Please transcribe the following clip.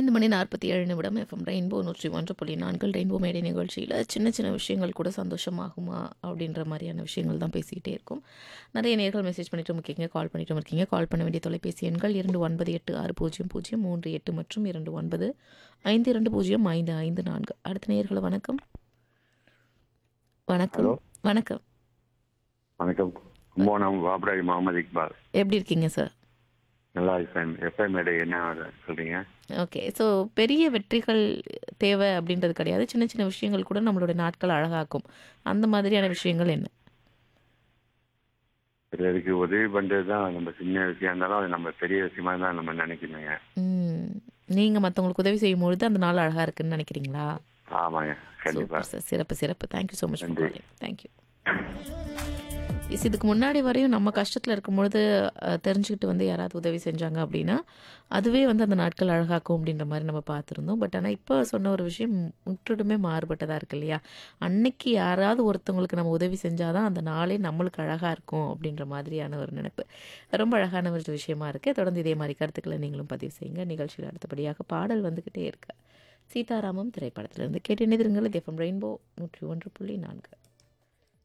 ஐந்து மணி நாற்பத்தி ஏழு நிமிடம் எஃப்எம் ரெயின்போ நூற்றி ஒன்று புள்ளி நான்கு ரெயின்போ மேடை நிகழ்ச்சியில் சின்ன சின்ன விஷயங்கள் கூட சந்தோஷமாகுமா அப்படின்ற மாதிரியான விஷயங்கள் தான் பேசிக்கிட்டே இருக்கும் நிறைய நேர்கள் மெசேஜ் பண்ணிட்டு இருக்கீங்க கால் பண்ணிட்டு இருக்கீங்க கால் பண்ண வேண்டிய தொலைபேசி எண்கள் இரண்டு ஒன்பது எட்டு ஆறு பூஜ்ஜியம் பூஜ்ஜியம் மூன்று எட்டு மற்றும் இரண்டு ஒன்பது ஐந்து இரண்டு பூஜ்ஜியம் ஐந்து ஐந்து நான்கு அடுத்த நேர்களை வணக்கம் வணக்கம் ஹலோ. வணக்கம் வணக்கம் கும்போணம் வாப்ராஜ் முகமது இக்பால் எப்படி இருக்கீங்க சார் நல்லா இருக்கேன் எஃப்எம் மேடை என்ன சொல்றீங்க ஓகே ஸோ பெரிய வெற்றிகள் தேவை அப்படின்றது கிடையாது சின்ன சின்ன விஷயங்கள் கூட நம்மளுடைய நாட்கள் அழகாக்கும் அந்த மாதிரியான விஷயங்கள் என்ன பிறருக்கு உதவி பண்றது தான் நம்ம சின்ன விஷயம் இருந்தாலும் அது நம்ம பெரிய விஷயமா தான் நம்ம நினைக்கணுங்க ம், நீங்க மற்றவங்களுக்கு உதவி செய்யும் பொழுது அந்த நாள் அழகா இருக்குன்னு நினைக்கிறீங்களா ஆமாங்க கண்டிப்பா சூப்பர் சார் சிறப்பு சிறப்பு தேங்க்யூ ஸோ மச் ஃபார் நன்றி. காலிங் தேங்க்யூ இஸ் இதுக்கு முன்னாடி வரையும் நம்ம கஷ்டத்தில் இருக்கும்பொழுது அஹ், தெரிஞ்சுக்கிட்டு வந்து யாராவது உதவி செஞ்சாங்க அப்படின்னா அதுவே வந்து அந்த நாட்கள் அழகாக்கும் அப்படின்ற மாதிரி நம்ம பார்த்துருந்தோம் பட் ஆனால் இப்போ சொன்ன ஒரு விஷயம் முற்றிலுமே மாறுபட்டதாக இருக்கு இல்லையா அன்னைக்கு யாராவது ஒருத்தவங்களுக்கு நம்ம உதவி செஞ்சாதான் அந்த நாளே நம்மளுக்கு அழகாக இருக்கும் அப்படின்ற மாதிரியான ஒரு நினைப்பு ரொம்ப அழகான ஒரு விஷயமா இருக்குது தொடர்ந்து இதே மாதிரி கருத்துக்களை நீங்களும் பதிவு செய்யுங்க நிகழ்ச்சியில் அடுத்தபடியாக பாடல் வந்துக்கிட்டே இருக்கு சீதாராமம் திரைப்படத்திலிருந்து கேட்டு நிதிருங்கள் எஃப்எம் ரெயின்போ நூற்றி ஒன்று புள்ளி நான்கு